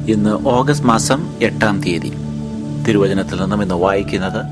ഇന്ന് ഓഗസ്റ്റ് മാസം എട്ടാം തീയതി തിരുവചനത്തിൽ നിന്നും ഇന്ന് വായിക്കുന്നത്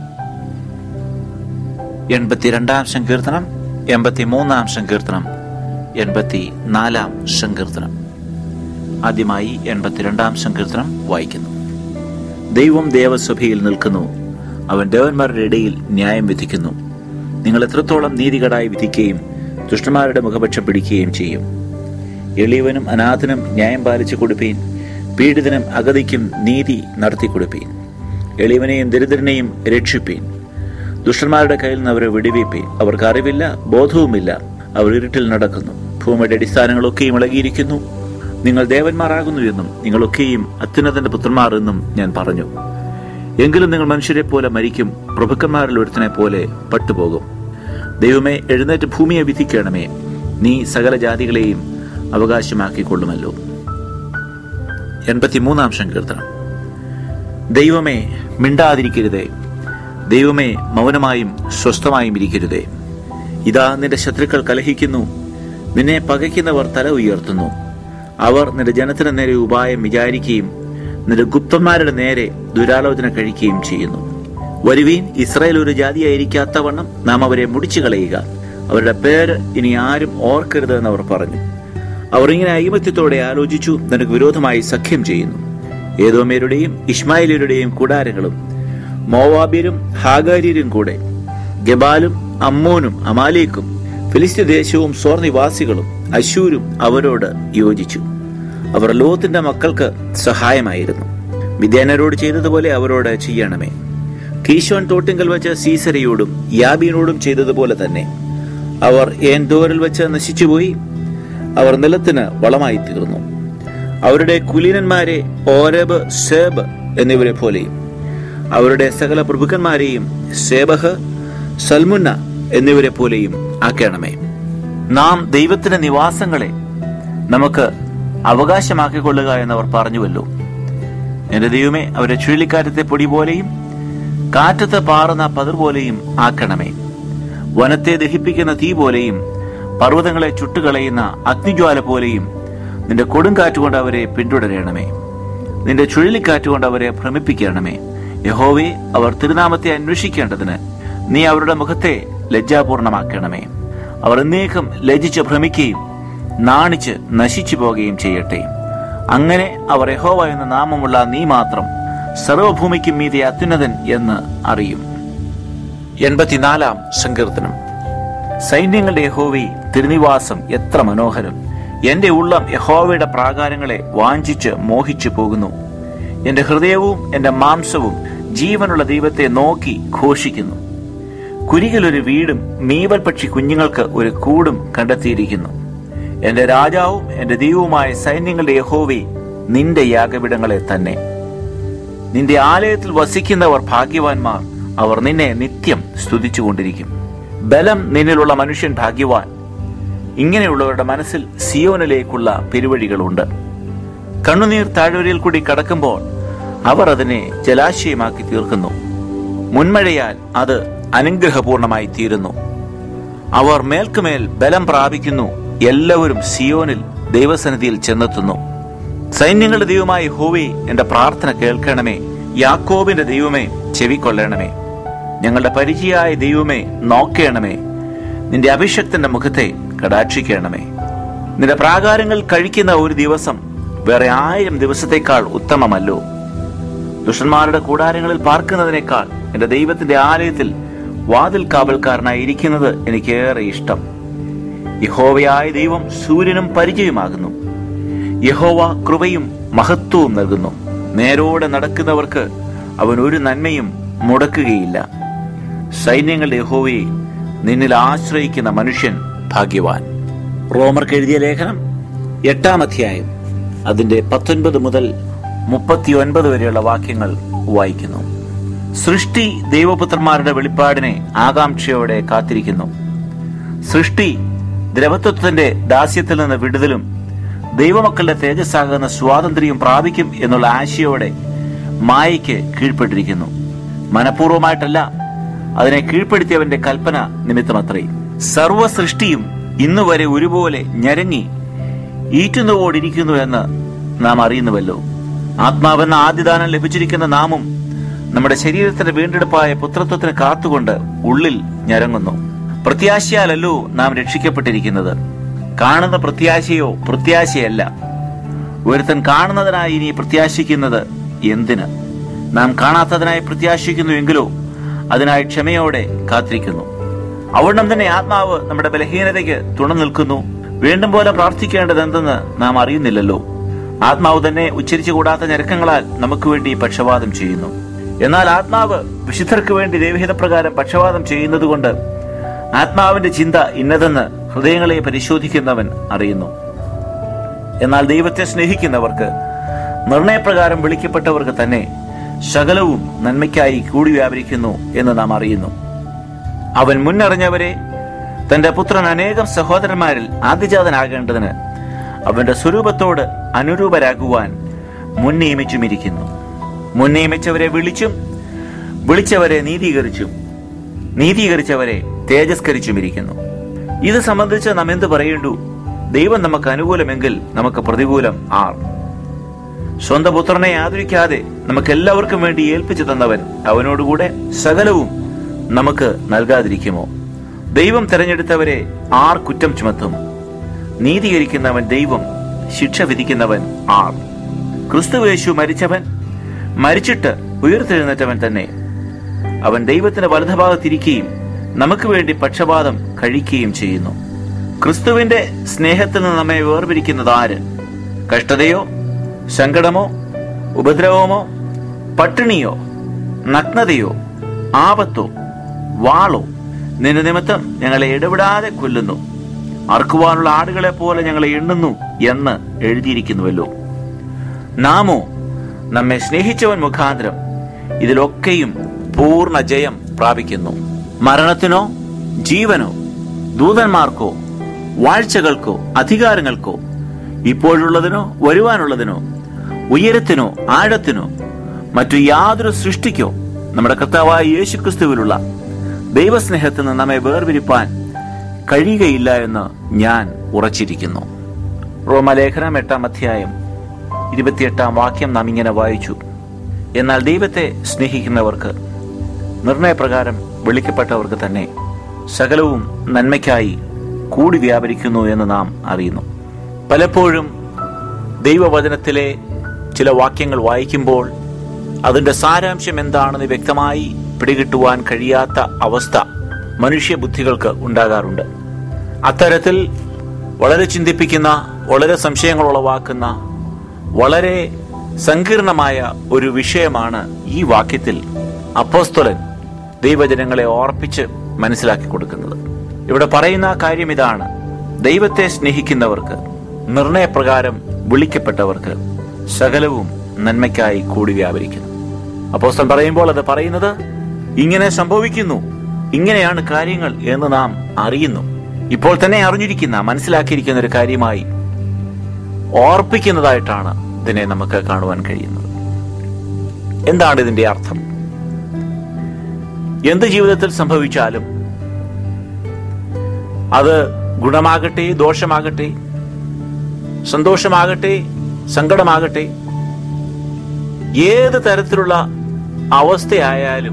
എൺപത്തിരണ്ടാം സങ്കീർത്തനം എൺപത്തി മൂന്നാം സങ്കീർത്തനം എൺപത്തി നാലാം സങ്കീർത്തനം ആദ്യമായി എൺപത്തിരണ്ടാം സങ്കീർത്തനം വായിക്കുന്നു ദൈവം ദേവസഭയിൽ നിൽക്കുന്നു അവൻ ദേവന്മാരുടെ ഇടയിൽ ന്യായം വിധിക്കുന്നു നിങ്ങൾ എത്രത്തോളം നീതികേടായി വിധിക്കുകയും ദുഷ്ടന്മാരുടെ മുഖപക്ഷം പിടിക്കുകയും ചെയ്യും എളിയവനും അനാഥനും ന്യായം പാലിച്ചു കൊടുപ്പീൻ പീഡിതനും അഗതിക്കും നീതി നടത്തി കൊടുപ്പീൻ എളിയവനെയും ദരിദ്രനെയും രക്ഷിപ്പീൻ ദുഷ്ടന്മാരുടെ കയ്യിൽ നിന്ന് അവരെ വിടുവിപ്പീൻ അവർക്ക് അറിവില്ല ബോധവുമില്ല അവർ ഇരുട്ടിൽ നടക്കുന്നു ഭൂമിയുടെ അടിസ്ഥാനങ്ങളൊക്കെയും ഇളകിയിരിക്കുന്നു നിങ്ങൾ ദേവന്മാരാകുന്നു എന്നും നിങ്ങളൊക്കെയും അത്യുന്നതന്റെ പുത്രന്മാർ എന്നും ഞാൻ പറഞ്ഞു എങ്കിലും നിങ്ങൾ മനുഷ്യരെ പോലെ മരിക്കും പ്രഭുക്കന്മാരിൽ ഒരുത്തനെ പോലെ പട്ടുപോകും ദൈവമേ എഴുന്നേറ്റ് ഭൂമിയെ വിധിക്കണമേ നീ സകല ജാതികളെയും അവകാശമാക്കിക്കൊള്ളുമല്ലോ എൺപത്തിമൂന്നാം സങ്കീർത്തനം ദൈവമേ മിണ്ടാതിരിക്കരുതേ ദൈവമേ മൗനമായും സ്വസ്ഥമായും ഇരിക്കരുതേ ഇതാ നിന്റെ ശത്രുക്കൾ കലഹിക്കുന്നു നിന്നെ പകയ്ക്കുന്നവർ തല ഉയർത്തുന്നു അവർ നിന്റെ ജനത്തിന് നേരെ ഉപായം വിചാരിക്കുകയും നിന്റെ ഗുപ്തന്മാരുടെ നേരെ ദുരാലോചന കഴിക്കുകയും ചെയ്യുന്നു വരുവീൻ ഇസ്രായേൽ ഒരു ജാതിയായിരിക്കാത്തവണ്ണം നാം അവരെ മുടിച്ചു കളയുക അവരുടെ പേര് ഇനി ആരും ഓർക്കരുത് എന്ന് അവർ പറഞ്ഞു അവർ ഇങ്ങനെ ഐമത്യത്തോടെ ആലോചിച്ചു നിനക്ക് വിരോധമായി സഖ്യം ചെയ്യുന്നു ഏതോമേരുടെയും ഇസ്മായിലരുടെയും കൂടാരങ്ങളും മോവാബ്യരും ഹാഗാര്യരും കൂടെ ഗബാലും അമ്മോനും അമാലേക്കും ഫിലിസ്ത്യ ദേശവും സോർ നിവാസികളും അശൂരും അവരോട് യോജിച്ചു അവർ ലോത്തിന്റെ മക്കൾക്ക് സഹായമായിരുന്നു വിദ്യാനരോട് ചെയ്തതുപോലെ അവരോട് ചെയ്യണമേ കീശോൻ തോട്ടിങ്കൽ വെച്ച് സീസരയോടും യാബീനോടും ചെയ്തതുപോലെ തന്നെ അവർ ഏൻദോറിൽ വെച്ച് നശിച്ചുപോയി അവർ നിലത്തിന് വളമായി തീർന്നു അവരുടെ കുലീനന്മാരെ ഓരബ് സേബ് എന്നിവരെ പോലെയും അവരുടെ സകല പ്രഭുക്കന്മാരെയും സേബഹ് സൽമുന്ന എന്നിവരെ പോലെയും ആക്കണമേ നാം ദൈവത്തിന്റെ നിവാസങ്ങളെ നമുക്ക് അവകാശമാക്കിക്കൊള്ളുക എന്നവർ പറഞ്ഞുവല്ലോ എന്റെ ദൈവമേ അവരെ ചുഴലിക്കാറ്റത്തെ പൊടി പോലെയും കാറ്റത്ത് പാറുന്ന പതിർ പോലെയും ആക്കണമേ വനത്തെ ദഹിപ്പിക്കുന്ന തീ പോലെയും പർവ്വതങ്ങളെ ചുട്ടുകളയുന്ന അഗ്നിജ്വാല പോലെയും നിന്റെ കൊടുങ്കാറ്റുകൊണ്ട് അവരെ പിന്തുടരണമേ നിന്റെ ചുഴലിക്കാറ്റുകൊണ്ട് അവരെ ഭ്രമിപ്പിക്കണമേ യഹോവേ അവർ തിരുനാമത്തെ അന്വേഷിക്കേണ്ടതിന് നീ അവരുടെ മുഖത്തെ ലജ്ജാപൂർണമാക്കണമേ അവർ എന്നേക്കും ലജ്ജിച്ച് ഭ്രമിക്കുകയും നാണിച്ച് നശിച്ചു പോകുകയും ചെയ്യട്ടെ അങ്ങനെ അവർ യഹോവ എന്ന നാമമുള്ള നീ മാത്രം സർവഭൂമിക്കും മീതെ അത്യുന്നതൻ എന്ന് അറിയും എൺപത്തിനാലാം സങ്കീർത്തനം സൈന്യങ്ങളുടെ യഹോവി തിരുനിവാസം എത്ര മനോഹരം എന്റെ ഉള്ളം യഹോവയുടെ പ്രാകാരങ്ങളെ വാഞ്ചിച്ച് മോഹിച്ചു പോകുന്നു എന്റെ ഹൃദയവും എന്റെ മാംസവും ജീവനുള്ള ദൈവത്തെ നോക്കി ഘോഷിക്കുന്നു കുരികിലൊരു വീടും മീവൽ പക്ഷി കുഞ്ഞുങ്ങൾക്ക് ഒരു കൂടും കണ്ടെത്തിയിരിക്കുന്നു എന്റെ രാജാവും എന്റെ ദൈവവുമായ സൈന്യങ്ങളുടെ യഹോവി നിന്റെ യാഗപീഠങ്ങളെ തന്നെ നിന്റെ ആലയത്തിൽ വസിക്കുന്നവർ ഭാഗ്യവാന്മാർ അവർ നിന്നെ നിത്യം സ്തുതിച്ചുകൊണ്ടിരിക്കും ബലം നിന്നിലുള്ള മനുഷ്യൻ ഭാഗ്യവാൻ ഇങ്ങനെയുള്ളവരുടെ മനസ്സിൽ സിയോനിലേക്കുള്ള പെരുവഴികളുണ്ട് കണ്ണുനീർ താഴ്വരയിൽ കൂടി കടക്കുമ്പോൾ അവർ അതിനെ ജലാശയമാക്കി തീർക്കുന്നു മുൻമഴയാൽ അത് അനുഗ്രഹപൂർണമായി തീരുന്നു അവർ മേൽക്കുമേൽ ബലം പ്രാപിക്കുന്നു എല്ലാവരും സിയോനിൽ ദൈവസന്നിധിയിൽ ചെന്നെത്തുന്നു സൈന്യങ്ങളുടെ ദൈവമായ ഹോവി എന്റെ പ്രാർത്ഥന കേൾക്കണമേ യാക്കോബിന്റെ ദൈവമേ ചെവിക്കൊള്ളണമേ ഞങ്ങളുടെ പരിചയായ ദൈവമേ നോക്കേണമേ നിന്റെ അഭിഷക്തന്റെ മുഖത്തെ കടാക്ഷിക്കണമേ നിന്റെ പ്രാകാരങ്ങൾ കഴിക്കുന്ന ഒരു ദിവസം വേറെ ആയിരം ദിവസത്തേക്കാൾ ഉത്തമമല്ലോ ദുഷ്ടന്മാരുടെ കൂടാരങ്ങളിൽ പാർക്കുന്നതിനേക്കാൾ എന്റെ ദൈവത്തിന്റെ ആലയത്തിൽ വാതിൽ കാവൽക്കാരനായി ഇരിക്കുന്നത് എനിക്കേറെ ഇഷ്ടം യഹോവയായ ദൈവം സൂര്യനും പരിചയമാകുന്നു യഹോവ കൃപയും മഹത്വവും നൽകുന്നു നേരോടെ നടക്കുന്നവർക്ക് അവൻ ഒരു നന്മയും മുടക്കുകയില്ല സൈന്യങ്ങളുടെ യഹോവയെ നിന്നിൽ ആശ്രയിക്കുന്ന മനുഷ്യൻ ഭാഗ്യവാൻ റോമർക്ക് എഴുതിയ ലേഖനം എട്ടാം അധ്യായം അതിന്റെ പത്തൊൻപത് മുതൽ മുപ്പത്തിയൊൻപത് വരെയുള്ള വാക്യങ്ങൾ വായിക്കുന്നു സൃഷ്ടി ദൈവപുത്രന്മാരുടെ വെളിപ്പാടിനെ ആകാംക്ഷയോടെ കാത്തിരിക്കുന്നു സൃഷ്ടി ദ്രവത്വത്തിന്റെ ദാസ്യത്തിൽ നിന്ന് വിടുതലും ദൈവമക്കളുടെ തേജസ്സാകുന്ന സ്വാതന്ത്ര്യം പ്രാപിക്കും എന്നുള്ള ആശയോടെ മായയ്ക്ക് കീഴ്പ്പെട്ടിരിക്കുന്നു മനഃപൂർവ്വമായിട്ടല്ല അതിനെ കീഴ്പ്പെടുത്തിയവന്റെ കൽപ്പന നിമിത്തമത്രേ സർവ സൃഷ്ടിയും ഇന്നുവരെ ഒരുപോലെ ഞരങ്ങി ഈറ്റുന്നുവോടിരിക്കുന്നു എന്ന് നാം അറിയുന്നുവല്ലോ ആത്മാവെന്ന ആദ്യദാനം ലഭിച്ചിരിക്കുന്ന നാമും നമ്മുടെ ശരീരത്തിന്റെ വീണ്ടെടുപ്പായ പുത്രത്വത്തിന് കാത്തുകൊണ്ട് ഉള്ളിൽ ഞരങ്ങുന്നു പ്രത്യാശയാലല്ലോ നാം രക്ഷിക്കപ്പെട്ടിരിക്കുന്നത് കാണുന്ന പ്രത്യാശയോ പ്രത്യാശയല്ല ഒരുത്തൻ കാണുന്നതിനായി ഇനി പ്രത്യാശിക്കുന്നത് എന്തിന് നാം കാണാത്തതിനായി പ്രത്യാശിക്കുന്നുവെങ്കിലോ അതിനായി ക്ഷമയോടെ കാത്തിരിക്കുന്നു അവിടം തന്നെ ആത്മാവ് നമ്മുടെ ബലഹീനതയ്ക്ക് തുണ നിൽക്കുന്നു വീണ്ടും പോലെ പ്രാർത്ഥിക്കേണ്ടത് എന്തെന്ന് നാം അറിയുന്നില്ലല്ലോ ആത്മാവ് തന്നെ ഉച്ചരിച്ചു കൂടാത്ത ഞരക്കങ്ങളാൽ നമുക്ക് വേണ്ടി പക്ഷപാതം ചെയ്യുന്നു എന്നാൽ ആത്മാവ് വിശുദ്ധർക്ക് വേണ്ടി ദൈവഹിത പ്രകാരം പക്ഷപാതം ചെയ്യുന്നതുകൊണ്ട് ആത്മാവിന്റെ ചിന്ത ഇന്നതെന്ന് ഹൃദയങ്ങളെ പരിശോധിക്കുന്നവൻ അറിയുന്നു എന്നാൽ ദൈവത്തെ സ്നേഹിക്കുന്നവർക്ക് നിർണയപ്രകാരം വിളിക്കപ്പെട്ടവർക്ക് തന്നെ സകലവും നന്മയ്ക്കായി കൂടി വ്യാപരിക്കുന്നു എന്ന് നാം അറിയുന്നു അവൻ മുന്നറിഞ്ഞവരെ തന്റെ പുത്രൻ അനേകം സഹോദരന്മാരിൽ ആദ്യജാതനാകേണ്ടതിന് അവന്റെ സ്വരൂപത്തോട് അനുരൂപരാകുവാൻ മുൻ നിയമിച്ചുമിരിക്കുന്നു മുൻ നിയമിച്ചവരെ വിളിച്ചും വിളിച്ചവരെ നീതീകരിച്ചും നീതീകരിച്ചവരെ തേജസ്കരിച്ചുമിരിക്കുന്നു ഇത് സംബന്ധിച്ച് നാം എന്ത് പറയേണ്ടു ദൈവം നമുക്ക് അനുകൂലമെങ്കിൽ നമുക്ക് പ്രതികൂലം ആർ സ്വന്തം പുത്രനെ ആദരിക്കാതെ നമുക്ക് എല്ലാവർക്കും വേണ്ടി ഏൽപ്പിച്ചു തന്നവൻ അവനോടുകൂടെ സകലവും നമുക്ക് നൽകാതിരിക്കുമോ ദൈവം തെരഞ്ഞെടുത്തവരെ ആർ കുറ്റം ചുമത്തും നീതീകരിക്കുന്നവൻ ദൈവം ശിക്ഷ വിധിക്കുന്നവൻ ആർ ക്രിസ്തുവേശു മരിച്ചവൻ മരിച്ചിട്ട് ഉയർത്തെഴുന്നേറ്റവൻ തന്നെ അവൻ ദൈവത്തിന്റെ വലതുഭാഗത്തിരിക്കുകയും നമുക്ക് വേണ്ടി പക്ഷപാതം കഴിക്കുകയും ചെയ്യുന്നു ക്രിസ്തുവിന്റെ സ്നേഹത്തിൽ നിന്ന് നമ്മെ വേർപിരിക്കുന്നത് ആര് കഷ്ടതയോ സങ്കടമോ ഉപദ്രവമോ പട്ടിണിയോ നഗ്നതയോ ആപത്തോ വാളോ നിന്റെ നിമിത്തം ഞങ്ങളെ ഇടപെടാതെ കൊല്ലുന്നു അർക്കുവാനുള്ള ആടുകളെ പോലെ ഞങ്ങളെ എണ്ണുന്നു എന്ന് എഴുതിയിരിക്കുന്നുവല്ലോ നാമോ നമ്മെ സ്നേഹിച്ചവൻ മുഖാന്തരം ഇതിലൊക്കെയും പൂർണ്ണ ജയം പ്രാപിക്കുന്നു മരണത്തിനോ ജീവനോ ദൂതന്മാർക്കോ വാഴ്ചകൾക്കോ അധികാരങ്ങൾക്കോ ഇപ്പോഴുള്ളതിനോ വരുവാനുള്ളതിനോ ഉയരത്തിനോ ആഴത്തിനോ മറ്റു യാതൊരു സൃഷ്ടിക്കോ നമ്മുടെ കർത്താവായ യേശുക്രിസ്തുവിലുള്ള ദൈവസ്നേഹത്തിൽ നിന്ന് നമ്മെ വേർപിരിപ്പാൻ കഴിയുകയില്ല എന്ന് ഞാൻ ഉറച്ചിരിക്കുന്നു റോമലേഖനം എട്ടാം അധ്യായം ഇരുപത്തിയെട്ടാം വാക്യം നാം ഇങ്ങനെ വായിച്ചു എന്നാൽ ദൈവത്തെ സ്നേഹിക്കുന്നവർക്ക് നിർണയപ്രകാരം വിളിക്കപ്പെട്ടവർക്ക് തന്നെ സകലവും നന്മയ്ക്കായി കൂടി വ്യാപരിക്കുന്നു എന്ന് നാം അറിയുന്നു പലപ്പോഴും ദൈവവചനത്തിലെ ചില വാക്യങ്ങൾ വായിക്കുമ്പോൾ അതിന്റെ സാരാംശം എന്താണെന്ന് വ്യക്തമായി പിടികിട്ടുവാൻ കഴിയാത്ത അവസ്ഥ മനുഷ്യബുദ്ധികൾക്ക് ഉണ്ടാകാറുണ്ട് അത്തരത്തിൽ വളരെ ചിന്തിപ്പിക്കുന്ന വളരെ സംശയങ്ങൾ ഉളവാക്കുന്ന വളരെ സങ്കീർണമായ ഒരു വിഷയമാണ് ഈ വാക്യത്തിൽ അപ്പോസ്തലൻ ദൈവജനങ്ങളെ ഓർപ്പിച്ച് മനസ്സിലാക്കി കൊടുക്കുന്നത് ഇവിടെ പറയുന്ന കാര്യം ഇതാണ് ദൈവത്തെ സ്നേഹിക്കുന്നവർക്ക് നിർണയപ്രകാരം വിളിക്കപ്പെട്ടവർക്ക് സകലവും നന്മയ്ക്കായി കൂടി വ്യാപരിക്കുന്നു അപ്പോസ്തൻ പറയുമ്പോൾ അത് പറയുന്നത് ഇങ്ങനെ സംഭവിക്കുന്നു ഇങ്ങനെയാണ് കാര്യങ്ങൾ എന്ന് നാം അറിയുന്നു ഇപ്പോൾ തന്നെ അറിഞ്ഞിരിക്കുന്ന മനസ്സിലാക്കിയിരിക്കുന്ന ഒരു കാര്യമായി ഓർപ്പിക്കുന്നതായിട്ടാണ് ഇതിനെ നമുക്ക് കാണുവാൻ കഴിയുന്നത് എന്താണ് ഇതിന്റെ അർത്ഥം എന്ത് ജീവിതത്തിൽ സംഭവിച്ചാലും അത് ഗുണമാകട്ടെ ദോഷമാകട്ടെ സന്തോഷമാകട്ടെ സങ്കടമാകട്ടെ ഏത് തരത്തിലുള്ള അവസ്ഥയായാലും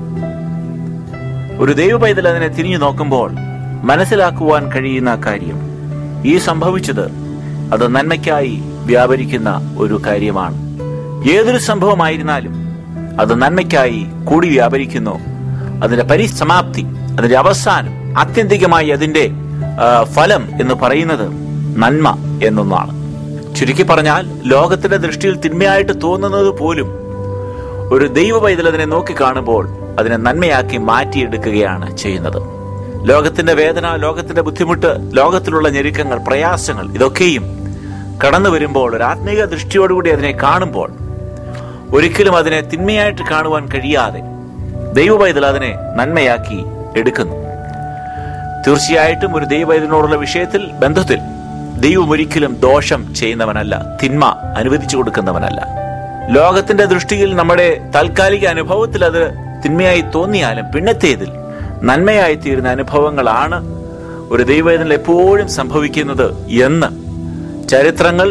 ഒരു ദൈവ പൈതൽ അതിനെ തിരിഞ്ഞു നോക്കുമ്പോൾ മനസ്സിലാക്കുവാൻ കഴിയുന്ന കാര്യം ഈ സംഭവിച്ചത് അത് നന്മയ്ക്കായി വ്യാപരിക്കുന്ന ഒരു കാര്യമാണ് ഏതൊരു സംഭവമായിരുന്നാലും അത് നന്മയ്ക്കായി കൂടി വ്യാപരിക്കുന്നു അതിന്റെ പരിസമാപ്തി അതിന്റെ അവസാനം ആത്യന്തികമായി അതിന്റെ ആ, ഫലം എന്ന് പറയുന്നത് നന്മ എന്നൊന്നാണ് ചുരുക്കി പറഞ്ഞാൽ ലോകത്തിന്റെ ദൃഷ്ടിയിൽ തിന്മയായിട്ട് തോന്നുന്നത് പോലും ഒരു ദൈവ പൈതൽ അതിനെ നോക്കിക്കാണുമ്പോൾ അതിനെ നന്മയാക്കി മാറ്റിയെടുക്കുകയാണ് ചെയ്യുന്നത് ലോകത്തിന്റെ വേദന ലോകത്തിന്റെ ബുദ്ധിമുട്ട് ലോകത്തിലുള്ള ഞെരുക്കങ്ങൾ പ്രയാസങ്ങൾ ഇതൊക്കെയും കടന്നു വരുമ്പോൾ ഒരു ആത്മീക ദൃഷ്ടിയോടുകൂടി അതിനെ കാണുമ്പോൾ ഒരിക്കലും അതിനെ തിന്മയായിട്ട് കാണുവാൻ കഴിയാതെ ദൈവ പൈതൽ അതിനെ നന്മയാക്കി എടുക്കുന്നു തീർച്ചയായിട്ടും ഒരു ദൈവ പൈതലിനോടുള്ള വിഷയത്തിൽ ബന്ധത്തിൽ ദൈവം ഒരിക്കലും ദോഷം ചെയ്യുന്നവനല്ല തിന്മ അനുവദിച്ചു കൊടുക്കുന്നവനല്ല ലോകത്തിന്റെ ദൃഷ്ടിയിൽ നമ്മുടെ താൽക്കാലിക അനുഭവത്തിൽ അത് തിന്മയായി തോന്നിയാലും പിന്നത്തേതിൽ നന്മയായി തീരുന്ന അനുഭവങ്ങളാണ് ഒരു ദൈവവേദനയിൽ എപ്പോഴും സംഭവിക്കുന്നത് എന്ന് ചരിത്രങ്ങൾ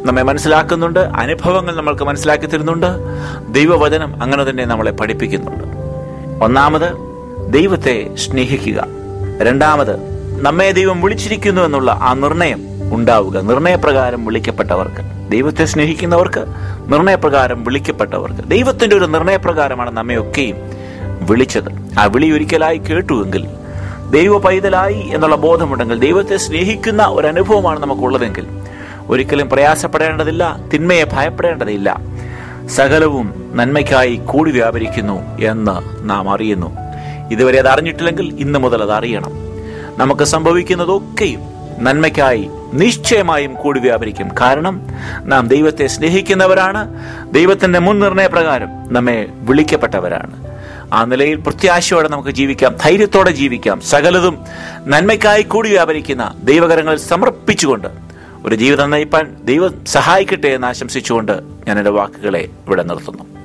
നമ്മെ മനസ്സിലാക്കുന്നുണ്ട് അനുഭവങ്ങൾ നമ്മൾക്ക് മനസ്സിലാക്കി തരുന്നുണ്ട് ദൈവവചനം അങ്ങനെ തന്നെ നമ്മളെ പഠിപ്പിക്കുന്നുണ്ട് ഒന്നാമത് ദൈവത്തെ സ്നേഹിക്കുക രണ്ടാമത് നമ്മെ ദൈവം വിളിച്ചിരിക്കുന്നു എന്നുള്ള ആ നിർണയം ഉണ്ടാവുക നിർണയപ്രകാരം വിളിക്കപ്പെട്ടവർക്ക് ദൈവത്തെ സ്നേഹിക്കുന്നവർക്ക് നിർണയപ്രകാരം വിളിക്കപ്പെട്ടവർക്ക് ദൈവത്തിന്റെ ഒരു നിർണയപ്രകാരമാണ് നമ്മയൊക്കെയും വിളിച്ചത് ആ വിളി ഒരിക്കലായി കേട്ടുവെങ്കിൽ ദൈവ പൈതലായി എന്നുള്ള ബോധമുണ്ടെങ്കിൽ ദൈവത്തെ സ്നേഹിക്കുന്ന ഒരു അനുഭവമാണ് നമുക്കുള്ളതെങ്കിൽ ഒരിക്കലും പ്രയാസപ്പെടേണ്ടതില്ല തിന്മയെ ഭയപ്പെടേണ്ടതില്ല സകലവും നന്മയ്ക്കായി കൂടി വ്യാപരിക്കുന്നു എന്ന് നാം അറിയുന്നു ഇതുവരെ അത് അറിഞ്ഞിട്ടില്ലെങ്കിൽ ഇന്ന് മുതൽ അത് അറിയണം നമുക്ക് സംഭവിക്കുന്നതൊക്കെയും നന്മയ്ക്കായി നിശ്ചയമായും കൂടി വ്യാപരിക്കും കാരണം നാം ദൈവത്തെ സ്നേഹിക്കുന്നവരാണ് ദൈവത്തിന്റെ മുൻ നിർണയപ്രകാരം നമ്മെ വിളിക്കപ്പെട്ടവരാണ് ആ നിലയിൽ പ്രത്യാശയോടെ നമുക്ക് ജീവിക്കാം ധൈര്യത്തോടെ ജീവിക്കാം സകലതും നന്മയ്ക്കായി കൂടി വ്യാപരിക്കുന്ന ദൈവകരങ്ങളിൽ സമർപ്പിച്ചുകൊണ്ട് ഒരു ജീവിതം നയിപ്പാൻ ദൈവം സഹായിക്കട്ടെ എന്ന് ആശംസിച്ചുകൊണ്ട് ഞാൻ എൻ്റെ വാക്കുകളെ ഇവിടെ നിർത്തുന്നു